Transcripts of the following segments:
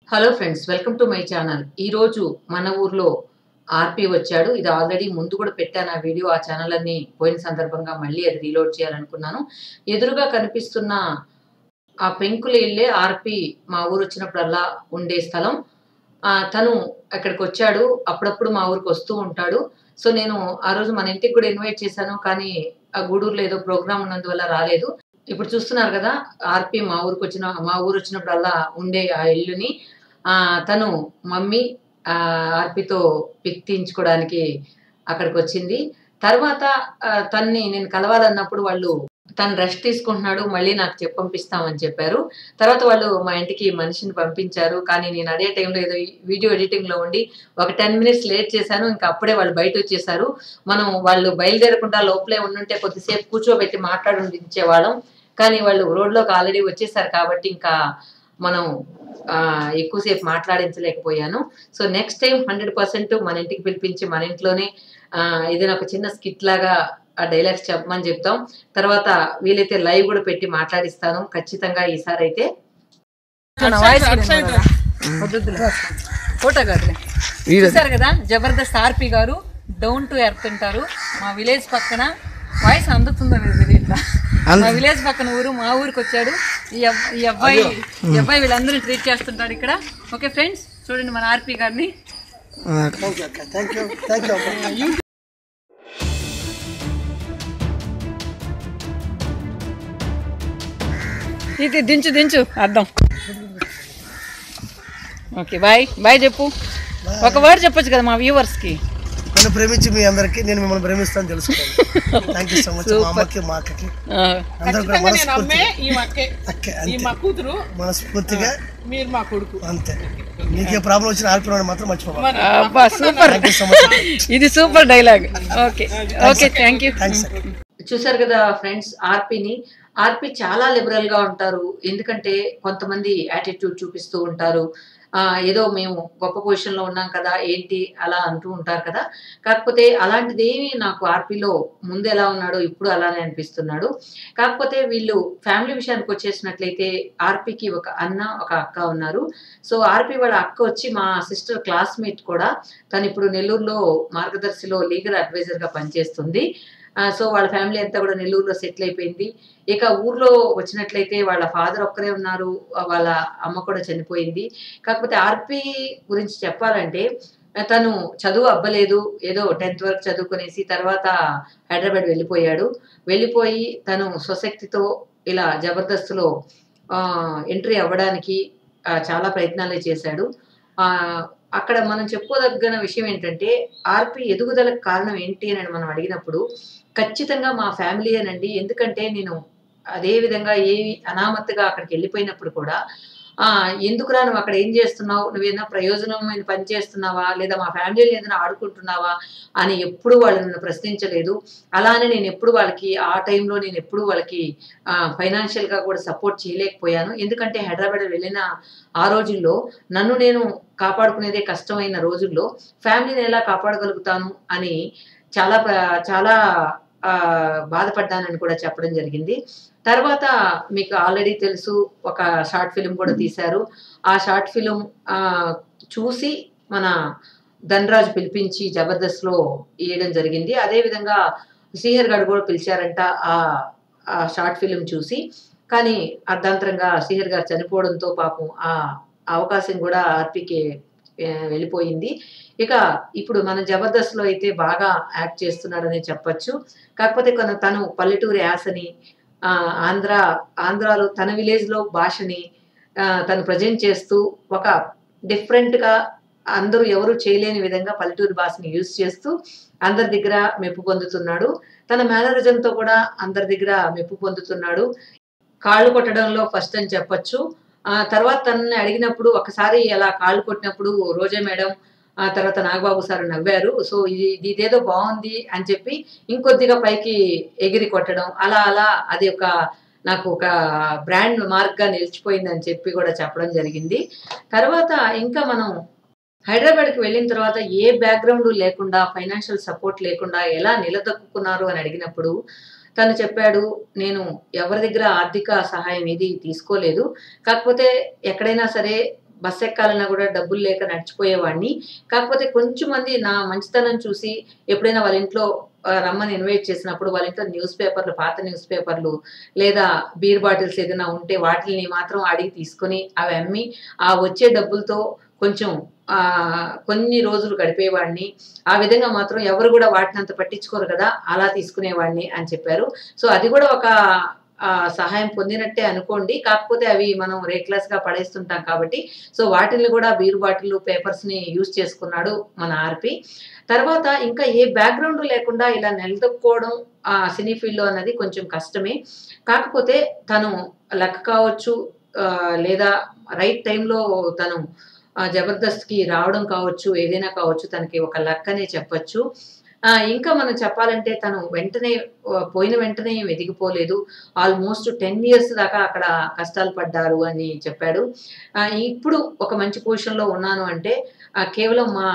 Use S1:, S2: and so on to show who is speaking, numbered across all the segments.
S1: hello friends welcome to my channel ఈరోజు మన ఊర్లో ఆర్పి వచ్చాడు ఇది ఆల్రెడీ ముందు కూడా పెట్టాను ఆ వీడియో ఆ ఛానల్ అన్ని పోయిన సందర్భంగా మళ్ళీ అది రీలోడ్ చేయాలనుకున్నాను ఎదురుగా కనిపిస్తున్న ఆ పెంకులు ఇల్లే ఆర్పి మా ఊరు వచ్చినప్పుడల్లా ఉండే స్థలం ఆ, తను అక్కడికి వచ్చాడు అప్పుడప్పుడు మా ఊరికి వస్తూ ఉంటాడు సో నేను ఆ రోజు మన ఇంటికి కూడా ఇన్వైట్ చేశాను కానీ ఆ గూడూరులో ఏదో ప్రోగ్రామ్ ఉన్నందువల్ల రాలేదు ఇప్పుడు చూస్తున్నారు కదా ఆర్పి మా ఊరికి వచ్చిన మా ఊరు వచ్చినప్పుడల్లా ఉండే ఆ ఇల్లుని ఆ తను మమ్మీ ఆ ఆర్పితో పిక్ తీయించుకోవడానికి అక్కడికి వచ్చింది తర్వాత ఆ, తన్ని నేను కలవాలన్నప్పుడు వాళ్ళు తను రెస్ట్ తీసుకుంటున్నాడు మళ్ళీ నాకు చెప్పి పంపిస్తామని చెప్పారు తర్వాత వాళ్ళు మా ఇంటికి మనిషిని పంపించారు కానీ నేను అదే టైంలో ఏదో వీడియో ఎడిటింగ్ లో ఉండి ఒక టెన్ మినిట్స్ లేట్ చేశాను ఇంకా అప్పుడే వాళ్ళు బయట వచ్చేసారు మనం వాళ్ళు బయలుదేరకుండా లోపలే ఉండుంటే కొద్దిసేపు కూర్చోబెట్టి మాట్లాడుంచేవాళ్ళం కానీ వాళ్ళు రోడ్లోకి ఆల్రెడీ వచ్చేసారు కాబట్టి ఇంకా మనం ఆ, ఎక్కువసేపు మాట్లాడించలేకపోయాను so next time hundred percent మన ఇంటికి పిలిపించి మన ఇంట్లోనే ఆ, ఏదైనా ఒక చిన్న స్కిట్ లాగా ఆ డైలాగ్స్ చెప్పమని చెప్తాం తర్వాత వీలైతే లైవ్ కూడా పెట్టి మాట్లాడిస్తాను ఖచ్చితంగా ఈసారి అయితే ఫోటో కాదులే చూసారు కదా జబర్దస్త్ ఆర్పి గారు డౌన్ టు ఎర్త్ ఉంటారు మా విలేజ్ పక్కన వాయిస్ అందుతుందో లేదు తెలియట్లా మా విలేజ్ పక్కన ఊరు మా ఊరికి వచ్చాడు ఈ అబ్బ- ఈ అబ్బాయి ఈ అబ్బాయి వీళ్ళందరినీ ట్రీట్ చేస్తుంటాడు ఇక్కడ ఓకే ఫ్రెండ్స్ చూడండి మన ఆర్పి గారిని ఇది దించు దించు అర్థం ఓకే బాయ్ బాయ్ చెప్పు ఒక వర్డ్ చెప్పొచ్చు కదా మా వ్యూవర్స్ కి
S2: నన్ను ప్రేమించి మీ అందరికి నేను మిమ్మల్ని ప్రేమిస్తాను తెలుసుకోండి థ్యాంక్ యూ సో మచ్ మా అమ్మకి మా అక్కకి
S1: ఆ,
S2: అందరూ కూడా మనస్ఫూర్తిగా
S3: ఈ మక్కే
S2: అక్కే
S3: ఈ
S2: అంతే
S3: మా కూతురు
S2: మనస్ఫూర్తిగా
S3: మీరు మా కొడుకు
S2: అంతే నీకే ప్రాబ్లం వచ్చిన ఆర్పిన మాత్రం మర్చిపోవాలి
S1: అబ్బా super
S2: thank you so much
S1: ఇది super dialogue okay okay thank you
S2: thanks
S1: చూసారు కదా ఫ్రెండ్స్ ఆర్పిని ఆర్పి చాలా లిబరల్ గా ఉంటారు ఎందుకంటే కొంతమంది యాటిట్యూడ్ చూపిస్తూ ఉంటారు ఆ, ఏదో మేము గొప్ప పొజిషన్ లో ఉన్నాం కదా ఏంటి అలా అంటూ ఉంటారు కదా కాకపోతే అలాంటిదేమీ నాకు ఆర్పిలో ముందు ఎలా ఉన్నాడో ఇప్పుడు అలానే అనిపిస్తున్నాడు కాకపోతే వీళ్ళు ఫ్యామిలీ విషయానికి వచ్చేసినట్లయితే ఆర్పికి ఒక అన్న ఒక అక్క ఉన్నారు సో ఆర్పి వాళ్ళ అక్క వచ్చి మా సిస్టర్ క్లాస్మేట్ కూడా తను ఇప్పుడు నెల్లూరులో మార్గదర్శిలో లీగల్ అడ్వైజర్ గా పనిచేస్తుంది ఆ, సో వాళ్ళ ఫ్యామిలీ అంతా కూడా నెల్లూరులో సెటిల్ అయిపోయింది ఇక ఊర్లో వచ్చినట్లయితే వాళ్ళ ఫాదర్ ఒక్కరే ఉన్నారు ఆ, వాళ్ళ అమ్మ కూడా చనిపోయింది కాకపోతే ఆర్పి గురించి చెప్పాలంటే ఆ, తను చదువు అవ్వలేదు ఏదో టెన్త్ వరకు చదువుకునేసి తర్వాత హైదరాబాద్ వెళ్ళిపోయాడు వెళ్ళిపోయి తను స్వశక్తితో ఇలా జబర్దస్త్లో ఎంట్రీ అవ్వడానికి ఆ, చాలా ప్రయత్నాలే చేశాడు ఆ, అక్కడ మనం చెప్పుకోదగిన విషయం ఏంటంటే ఆర్పి ఎదుగుదలకు కారణం ఏంటి అని మనం అడిగినప్పుడు ఖచ్చితంగా మా ఫ్యామిలీ అనండి ఎందుకంటే నేను అదే విధంగా ఏ అనామత్తుగా అక్కడికి వెళ్ళిపోయినప్పుడు కూడా ఆ ఎందుకురా నువ్వు అక్కడ ఏం చేస్తున్నావు నువ్వేదైనా ప్రయోజనమైన పని చేస్తున్నావా లేదా మా ఫ్యామిలీలో ఏదైనా ఆడుకుంటున్నావా అని ఎప్పుడు వాళ్ళు నన్ను ప్రశ్నించలేదు అలానే నేను ఎప్పుడు వాళ్ళకి ఆ టైంలో నేను ఎప్పుడు వాళ్ళకి ఫైనాన్షియల్ గా కూడా సపోర్ట్ చేయలేకపోయాను ఎందుకంటే హైదరాబాద్ వెళ్ళిన ఆ రోజుల్లో నన్ను నేను కాపాడుకునేదే కష్టమైన రోజుల్లో ఫ్యామిలీని ఎలా కాపాడగలుగుతాను అని చాలా ప్ర- చాలా ఆ, బాధపడ్డానని కూడా చెప్పడం జరిగింది తర్వాత మీకు ఆల్రెడీ తెలుసు ఒక షార్ట్ ఫిలిం కూడా తీశారు ఆ షార్ట్ ఫిలిం చూసి మన ధనరాజు పిలిపించి జబర్దస్త్లో వేయడం జరిగింది అదే విధంగా శ్రీహర్ గారు కూడా పిలిచారంట ఆ ఆ షార్ట్ ఫిలిం చూసి కానీ అర్ధాంతరంగా శ్రీహర్ గారు చనిపోవడంతో పాపం ఆ అవకాశం కూడా ఆర్పికే ఆ, వెళ్ళిపోయింది ఇక ఇప్పుడు మన జబర్దస్త్ లో అయితే బాగా యాక్ట్ చేస్తున్నాడని చెప్పొచ్చు కాకపోతే కొన తను పల్లెటూరి యాసని ఆ, ఆంధ్ర ఆంధ్రాలో తన విలేజ్ లో భాషని ఆ, తను ప్రజెంట్ చేస్తూ ఒక డిఫరెంట్ గా అందరూ ఎవరు చేయలేని విధంగా పల్లెటూరి భాషని యూజ్ చేస్తూ అందరి దగ్గర మెప్పు పొందుతున్నాడు తన మేనరిజం తో కూడా అందరి దగ్గర మెప్పు పొందుతున్నాడు కాళ్ళు కొట్టడంలో ఫస్ట్ అని చెప్పొచ్చు ఆ తర్వాత తనని అడిగినప్పుడు ఒకసారి అలా కాళ్ళు కొట్టినప్పుడు రోజా మేడం ఆ తర్వాత నాగబాబు సార్ నవ్వారు సో ఇది ఇది ఇదేదో బాగుంది అని చెప్పి ఇంకొద్దిగా పైకి ఎగిరి కొట్టడం అలా అలా అది ఒక నాకు ఒక బ్రాండ్ మార్క్ గా నిలిచిపోయింది అని చెప్పి కూడా చెప్పడం జరిగింది తర్వాత ఇంకా మనం హైదరాబాద్కి వెళ్ళిన తర్వాత ఏ బ్యాక్గ్రౌండ్ లేకుండా ఫైనాన్షియల్ సపోర్ట్ లేకుండా ఎలా నిలదొక్కున్నారు అని అడిగినప్పుడు తను చెప్పాడు నేను ఎవరి దగ్గర ఆర్థిక సహాయం ఏది తీసుకోలేదు కాకపోతే ఎక్కడైనా సరే బస్ ఎక్కాలన్నా కూడా డబ్బులు లేక నడిచిపోయేవాడిని కాకపోతే కొంచెం మంది నా మంచితనం చూసి ఎప్పుడైనా వాళ్ళ ఇంట్లో ఆ, రమ్మని ఇన్వైట్ చేసినప్పుడు వాళ్ళ ఇంట్లో న్యూస్ పేపర్లు పాత న్యూస్ పేపర్లు లేదా బీర్ బాటిల్స్ ఏదైనా ఉంటే వాటిని మాత్రం అడిగి తీసుకొని అవి అమ్మి ఆ వచ్చే డబ్బులతో కొంచెం ఆ కొన్ని రోజులు గడిపేవాడిని ఆ విధంగా మాత్రం ఎవరు కూడా వాటిని అంత పట్టించుకోరు కదా అలా తీసుకునేవాడిని అని చెప్పారు సో అది కూడా ఒక ఆ, సహాయం పొందినట్టే అనుకోండి కాకపోతే అవి మనం రేక్లెస్ గా పడేస్తుంటాం కాబట్టి సో వాటిని కూడా బీర్ బాటిల్ పేపర్స్ ని యూజ్ చేసుకున్నాడు మన ఆర్పి తర్వాత ఇంకా ఏ బ్యాక్గ్రౌండ్ లేకుండా ఇలా నిలదొక్కుకోవడం ఆ సినీ ఫీల్డ్ లో అన్నది కొంచెం కష్టమే కాకపోతే తను లక్ కావచ్చు ఆ, లేదా రైట్ టైంలో తను ఆ, జబర్దస్త్కి రావడం కావచ్చు ఏదైనా కావచ్చు తనకి ఒక లక్ అనే చెప్పొచ్చు ఆ, ఇంకా మనం చెప్పాలంటే తను వెంటనే ఆ, పోయిన వెంటనే ఎదిగిపోలేదు ఆల్మోస్ట్ టెన్ ఇయర్స్ దాకా అక్కడ కష్టాలు పడ్డారు అని చెప్పాడు ఆ, ఇప్పుడు ఒక మంచి పొజిషన్లో ఉన్నాను అంటే ఆ, కేవలం మా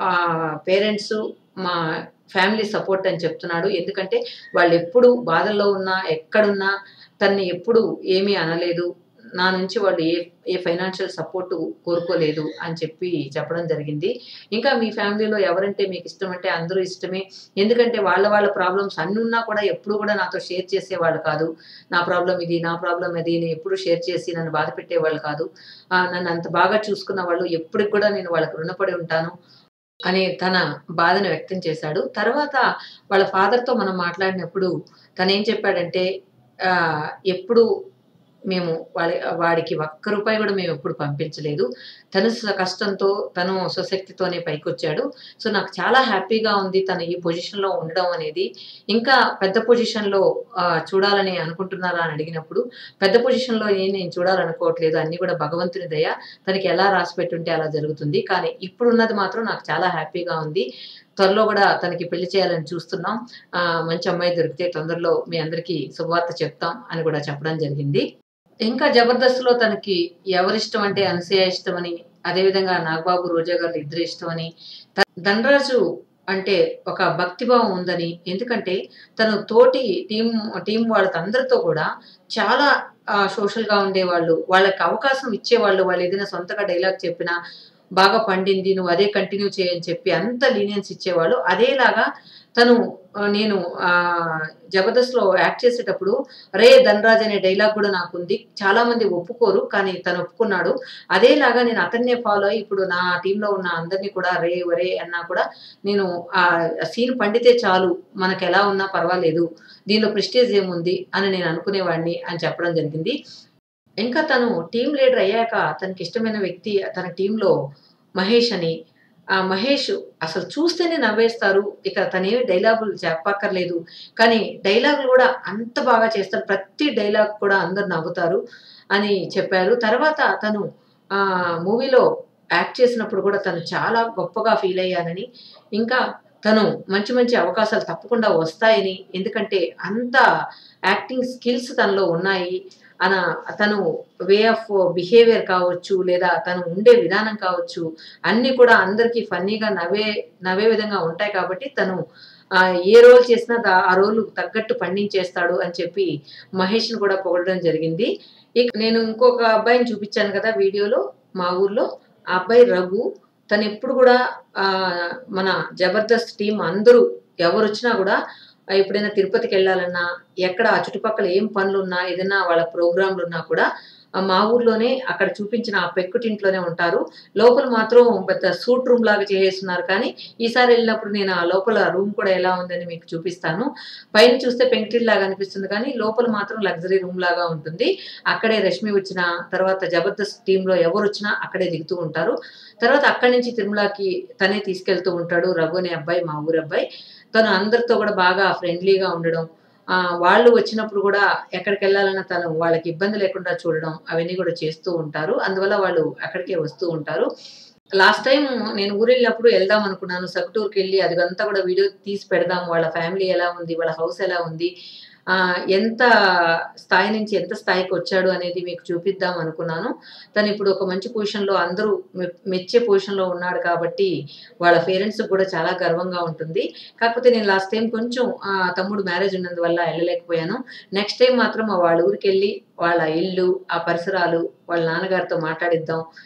S1: పేరెంట్స్ మా ఫ్యామిలీ సపోర్ట్ అని చెప్తున్నాడు ఎందుకంటే వాళ్ళు ఎప్పుడు బాధల్లో ఉన్నా ఎక్కడున్నా తన్ని ఎప్పుడు ఏమీ అనలేదు నా నుంచి వాళ్ళు ఏ ఏ ఫైనాన్షియల్ సపోర్ట్ కోరుకోలేదు అని చెప్పి చెప్పడం జరిగింది ఇంకా మీ ఫ్యామిలీలో ఎవరంటే మీకు ఇష్టం అంటే అందరూ ఇష్టమే ఎందుకంటే వాళ్ళ వాళ్ళ ప్రాబ్లమ్స్ అన్ని ఉన్నా కూడా ఎప్పుడు కూడా నాతో షేర్ చేసేవాళ్ళు కాదు నా ప్రాబ్లం ఇది నా ప్రాబ్లం ఇది నేను ఎప్పుడు షేర్ చేసి నన్ను బాధ పెట్టేవాళ్ళు కాదు ఆ, నన్ను అంత బాగా చూసుకున్న వాళ్ళు ఎప్పటికి కూడా నేను వాళ్ళకి రుణపడి ఉంటాను అని తన బాధను వ్యక్తం చేశాడు తర్వాత వాళ్ళ ఫాదర్తో మనం మాట్లాడినప్పుడు తను ఏం చెప్పాడంటే ఆ, ఎప్పుడు మేము వాడి వాడికి ఒక్క రూపాయి కూడా మేము ఎప్పుడు పంపించలేదు తను స- కష్టంతో తను స్వశక్తితోనే పైకి వచ్చాడు సో నాకు చాలా హ్యాపీగా ఉంది తను ఈ పొజిషన్లో ఉండడం అనేది ఇంకా పెద్ద పొజిషన్లో ఆ, చూడాలని అనుకుంటున్నారా అని అడిగినప్పుడు పెద్ద పొజిషన్లో ఏం నేను చూడాలనుకోవట్లేదు అన్ని కూడా భగవంతుని దయ తనకి ఎలా రాసి పెట్టుంటే అలా జరుగుతుంది కానీ ఇప్పుడున్నది మాత్రం నాకు చాలా హ్యాపీగా ఉంది త్వరలో కూడా తనకి పెళ్లి చేయాలని చూస్తున్నాం ఆ, మంచి అమ్మాయి దొరికితే తొందరలో మీ అందరికీ శుభవార్త చెప్తాం అని కూడా చెప్పడం జరిగింది ఇంకా జబర్దస్త్లో తనకి ఎవరిష్టం అంటే అనసూయ ఇష్టమని అదేవిధంగా నాగబాబు రోజా గారు ఇద్దరు ఇష్టమని త- ధనరాజు అంటే ఒక భక్తిభావం ఉందని ఎందుకంటే తను తోటి టీం టీం వాళ్ళందరితో కూడా చాలా సోషల్ గా ఉండేవాళ్ళు వాళ్ళకి అవకాశం ఇచ్చేవాళ్ళు వాళ్ళు ఏదైనా సొంతగా డైలాగ్ చెప్పినా బాగా పండింది నువ్వు అదే కంటిన్యూ చేయని చెప్పి అంత లీనియన్స్ ఇచ్చేవాళ్ళు అదేలాగా తను ఆ, నేను ఆ జబర్దస్త్ లో యాక్ట్ చేసేటప్పుడు రే ధనరాజ్ అనే డైలాగ్ కూడా నాకు ఉంది చాలా మంది ఒప్పుకోరు కానీ తను ఒప్పుకున్నాడు అదేలాగా నేను అతన్నే ఫాలో అయ్యి ఇప్పుడు నా టీంలో ఉన్న అందరినీ కూడా రే ఒరే అన్నా కూడా నేను ఆ సీన్ పండితే చాలు మనకు ఎలా ఉన్నా పర్వాలేదు దీనిలో ప్రెస్టేజ్ ఏముంది అని నేను అనుకునేవాడిని అని చెప్పడం జరిగింది ఇంకా తను టీం లీడర్ అయ్యాక తనకి ఇష్టమైన వ్యక్తి తన టీంలో మహేష్ అని ఆ మహేష్ అసలు చూస్తేనే నవ్వేస్తారు ఇక తనేమి డైలాగులు చెప్పక్కర్లేదు కానీ డైలాగులు కూడా అంత బాగా చేస్తారు ప్రతి డైలాగ్ కూడా అందరు నవ్వుతారు అని చెప్పారు తర్వాత తను ఆ మూవీలో యాక్ట్ చేసినప్పుడు కూడా తను చాలా గొప్పగా ఫీల్ అయ్యానని ఇంకా తను మంచి మంచి అవకాశాలు తప్పకుండా వస్తాయని ఎందుకంటే అంత యాక్టింగ్ స్కిల్స్ తనలో ఉన్నాయి అన తను వే ఆఫ్ బిహేవియర్ కావచ్చు లేదా తను ఉండే విధానం కావచ్చు అన్నీ కూడా అందరికీ ఫన్నీగా నవ్వే నవ్వే విధంగా ఉంటాయి కాబట్టి తను ఆ, ఏ రోల్ చేసినా దా- ఆ రోల్ తగ్గట్టు పండించేస్తాడు అని చెప్పి మహేష్ని కూడా పొగడడం జరిగింది ఇక నేను ఇంకొక అబ్బాయిని చూపించాను కదా వీడియోలో మా ఊర్లో ఆ అబ్బాయి రఘు తను ఎప్పుడు కూడా ఆ, మన జబర్దస్త్ టీం అందరూ ఎవరు వచ్చినా కూడా ఆ, ఎప్పుడైనా తిరుపతికి వెళ్ళాలన్నా ఎక్కడ ఆ చుట్టుపక్కల ఏం పనులు ఉన్నా ఏదైనా వాళ్ళ ప్రోగ్రాంలు ఉన్నా కూడా ఆ, మా ఊర్లోనే అక్కడ చూపించిన ఆ పెక్కుటింట్లోనే ఉంటారు లోపల మాత్రం పెద్ద సూట్ రూమ్ లాగా చేసేస్తున్నారు కానీ ఈసారి వెళ్ళినప్పుడు నేను ఆ లోపల రూమ్ కూడా ఎలా ఉందని మీకు చూపిస్తాను పైన చూస్తే పెంకిటిల్ లాగా అనిపిస్తుంది కానీ లోపల మాత్రం లగ్జరీ రూమ్ లాగా ఉంటుంది అక్కడే రష్మి వచ్చిన తర్వాత జబర్దస్త్ టీంలో ఎవరు వచ్చినా అక్కడే దిగుతూ ఉంటారు తర్వాత అక్కడి నుంచి తిరుమలకి తనే తీసుకెళ్తూ ఉంటాడు రఘు అనే అబ్బాయి మా ఊరి అబ్బాయి తను అందరితో కూడా బాగా ఫ్రెండ్లీగా ఉండడం ఆ, వాళ్ళు వచ్చినప్పుడు కూడా ఎక్కడికి వెళ్ళాలన్నా తను వాళ్ళకి ఇబ్బంది లేకుండా చూడడం అవన్నీ కూడా చేస్తూ ఉంటారు అందువల్ల వాళ్ళు అక్కడికే వస్తూ ఉంటారు లాస్ట్ టైం నేను ఊరు వెళ్ళినప్పుడు వెళ్దాం అనుకున్నాను సకుటూరుకి వెళ్ళి అదంతా కూడా వీడియో తీసి పెడదాం వాళ్ళ ఫ్యామిలీ ఎలా ఉంది వాళ్ళ హౌస్ ఎలా ఉంది ఆ, ఎంత స్థాయి నుంచి ఎంత స్థాయికి వచ్చాడు అనేది మీకు చూపిద్దాం అనుకున్నాను తను ఇప్పుడు ఒక మంచి పొజిషన్లో అందరూ మె- మెచ్చే పొజిషన్లో ఉన్నాడు కాబట్టి వాళ్ళ పేరెంట్స్ కూడా చాలా గర్వంగా ఉంటుంది కాకపోతే నేను లాస్ట్ టైం కొంచెం ఆ, తమ్ముడు మ్యారేజ్ ఉన్నందువల్ల వెళ్ళలేకపోయాను నెక్స్ట్ టైం మాత్రం మా వాళ్ళ ఊరికి వెళ్ళి వాళ్ళ ఇల్లు ఆ పరిసరాలు వాళ్ళ నాన్నగారితో మాట్లాడిద్దాం ఇంకా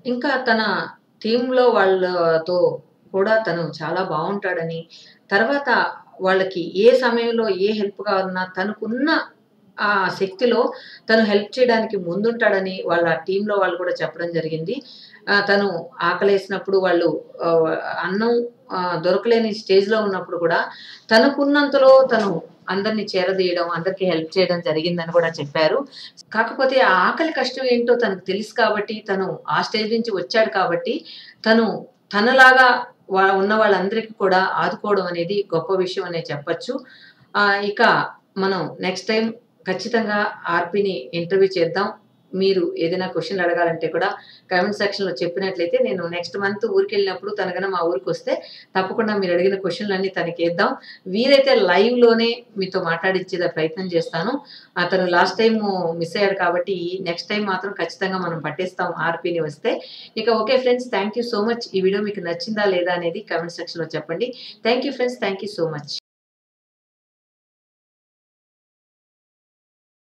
S1: ఇంకా తన టీంలో వాళ్ళతో కూడా తను చాలా బాగుంటాడని తర్వాత వాళ్ళకి ఏ సమయంలో ఏ హెల్ప్ కావాలన్నా తనకున్న ఆ శక్తిలో తను హెల్ప్ చేయడానికి ముందుంటాడని వాళ్ళ టీంలో వాళ్ళు కూడా చెప్పడం జరిగింది ఆ, తను ఆకలేసినప్పుడు వాళ్ళు ఆ, అన్నం ఆ, దొరకలేని స్టేజ్లో ఉన్నప్పుడు కూడా తనకున్నంతలో తను అందరినీ చేరదీయడం అందరికీ హెల్ప్ చేయడం జరిగిందని కూడా చెప్పారు కాకపోతే ఆ ఆకలి కష్టం ఏంటో తనకు తెలుసు కాబట్టి తను ఆ స్టేజ్ నుంచి వచ్చాడు కాబట్టి తను తనలాగా వా- ఉన్న వాళ్ళందరికీ కూడా ఆదుకోవడం అనేది గొప్ప విషయం అనే చెప్పచ్చు ఆ, ఇక మనం నెక్స్ట్ టైం ఖచ్చితంగా ఆర్పిని ఇంటర్వ్యూ చేద్దాం మీరు ఏదైనా క్వశ్చన్లు అడగాలంటే కూడా కామెంట్ సెక్షన్లో చెప్పినట్లయితే నేను నెక్స్ట్ మంత్ ఊరికి వెళ్ళినప్పుడు తనకన్నా మా ఊరికి వస్తే తప్పకుండా మీరు అడిగిన క్వశ్చన్లు అన్ని తనకి వేద్దాం వీలైతే లైవ్లోనే మీతో మాట్లాడించేదా ప్రయత్నం చేస్తాను అతను లాస్ట్ టైం మిస్ అయ్యాడు కాబట్టి నెక్స్ట్ టైం మాత్రం ఖచ్చితంగా మనం పట్టేస్తాం ఆర్పీని వస్తే ఇక okay friends thank you so much ఈ వీడియో మీకు నచ్చిందా లేదా అనేది కామెంట్ సెక్షన్లో చెప్పండి thank you friends thank you so much